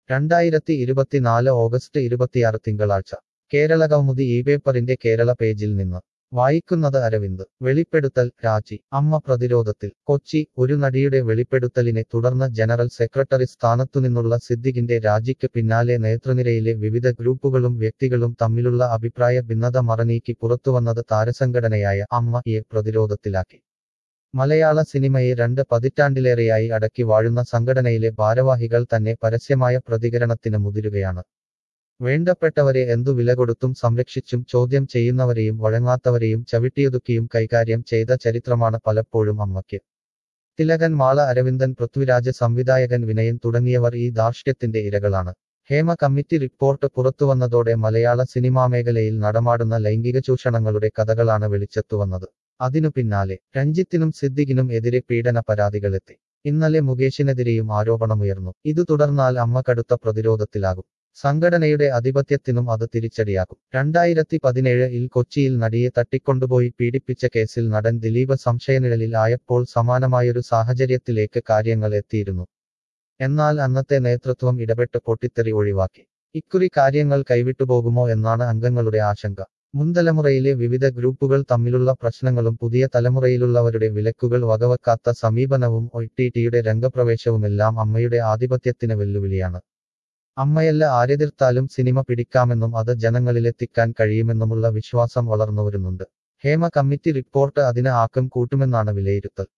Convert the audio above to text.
രണ്ടായിരത്തി ഇരുപത്തിനാല് ഓഗസ്റ്റ് ഇരുപത്തിയാറ് തിങ്കളാഴ്ച കേരള കൗമുദി ഈ പേപ്പറിന്റെ കേരള പേജിൽ നിന്ന് വായിക്കുന്നത് അരവിന്ദ് വെളിപ്പെടുത്തൽ രാജി അമ്മ പ്രതിരോധത്തിൽ കൊച്ചി ഒരു നടിയുടെ വെളിപ്പെടുത്തലിനെ തുടർന്ന് ജനറൽ സെക്രട്ടറി സ്ഥാനത്തുനിന്നുള്ള സിദ്ദിഖിന്റെ രാജിക്ക് പിന്നാലെ നേതൃനിരയിലെ വിവിധ ഗ്രൂപ്പുകളും വ്യക്തികളും തമ്മിലുള്ള അഭിപ്രായ ഭിന്നത മറനീക്കി പുറത്തുവന്നത് താരസംഘടനയായ അമ്മ യെ പ്രതിരോധത്തിലാക്കി മലയാള സിനിമയെ രണ്ട് പതിറ്റാണ്ടിലേറെയായി അടക്കി വാഴുന്ന സംഘടനയിലെ ഭാരവാഹികൾ തന്നെ പരസ്യമായ പ്രതികരണത്തിന് മുതിരുകയാണ് വേണ്ടപ്പെട്ടവരെ എന്തു വില കൊടുത്തും സംരക്ഷിച്ചും ചോദ്യം ചെയ്യുന്നവരെയും വഴങ്ങാത്തവരെയും ചവിട്ടിയൊതുക്കിയും കൈകാര്യം ചെയ്ത ചരിത്രമാണ് പലപ്പോഴും അമ്മയ്ക്ക് തിലകൻ മാള അരവിന്ദൻ പൃഥ്വിരാജ് സംവിധായകൻ വിനയൻ തുടങ്ങിയവർ ഈ ധാർഷ്ട്യത്തിന്റെ ഇരകളാണ് ഹേമ കമ്മിറ്റി റിപ്പോർട്ട് പുറത്തുവന്നതോടെ മലയാള സിനിമാ മേഖലയിൽ നടമാടുന്ന ലൈംഗിക ചൂഷണങ്ങളുടെ കഥകളാണ് വെളിച്ചത്തുവന്നത് അതിനു പിന്നാലെ രഞ്ജിത്തിനും സിദ്ദിഖിനും എതിരെ പീഡന പരാതികളെത്തി ഇന്നലെ മുകേഷിനെതിരെയും ആരോപണമുയർന്നു ഇതു തുടർന്നാൽ അമ്മ കടുത്ത പ്രതിരോധത്തിലാകും സംഘടനയുടെ ആധിപത്യത്തിനും അത് തിരിച്ചടിയാകും രണ്ടായിരത്തി പതിനേഴിൽ കൊച്ചിയിൽ നടിയെ തട്ടിക്കൊണ്ടുപോയി പീഡിപ്പിച്ച കേസിൽ നടൻ ദിലീപ് സംശയനിഴലിൽ ആയപ്പോൾ സമാനമായൊരു സാഹചര്യത്തിലേക്ക് കാര്യങ്ങൾ എത്തിയിരുന്നു എന്നാൽ അന്നത്തെ നേതൃത്വം ഇടപെട്ട് പൊട്ടിത്തെറി ഒഴിവാക്കി ഇക്കുറി കാര്യങ്ങൾ കൈവിട്ടുപോകുമോ എന്നാണ് അംഗങ്ങളുടെ ആശങ്ക മുൻതലമുറയിലെ വിവിധ ഗ്രൂപ്പുകൾ തമ്മിലുള്ള പ്രശ്നങ്ങളും പുതിയ തലമുറയിലുള്ളവരുടെ വിലക്കുകൾ വകവെക്കാത്ത സമീപനവും ഒയ്ടിടിയുടെ രംഗപ്രവേശവുമെല്ലാം അമ്മയുടെ ആധിപത്യത്തിന് വെല്ലുവിളിയാണ് അമ്മയല്ല ആരെതിർത്താലും സിനിമ പിടിക്കാമെന്നും അത് ജനങ്ങളിലെത്തിക്കാൻ കഴിയുമെന്നുമുള്ള വിശ്വാസം വളർന്നുവരുന്നുണ്ട് ഹേമ കമ്മിറ്റി റിപ്പോർട്ട് അതിന് ആക്കം കൂട്ടുമെന്നാണ് വിലയിരുത്തൽ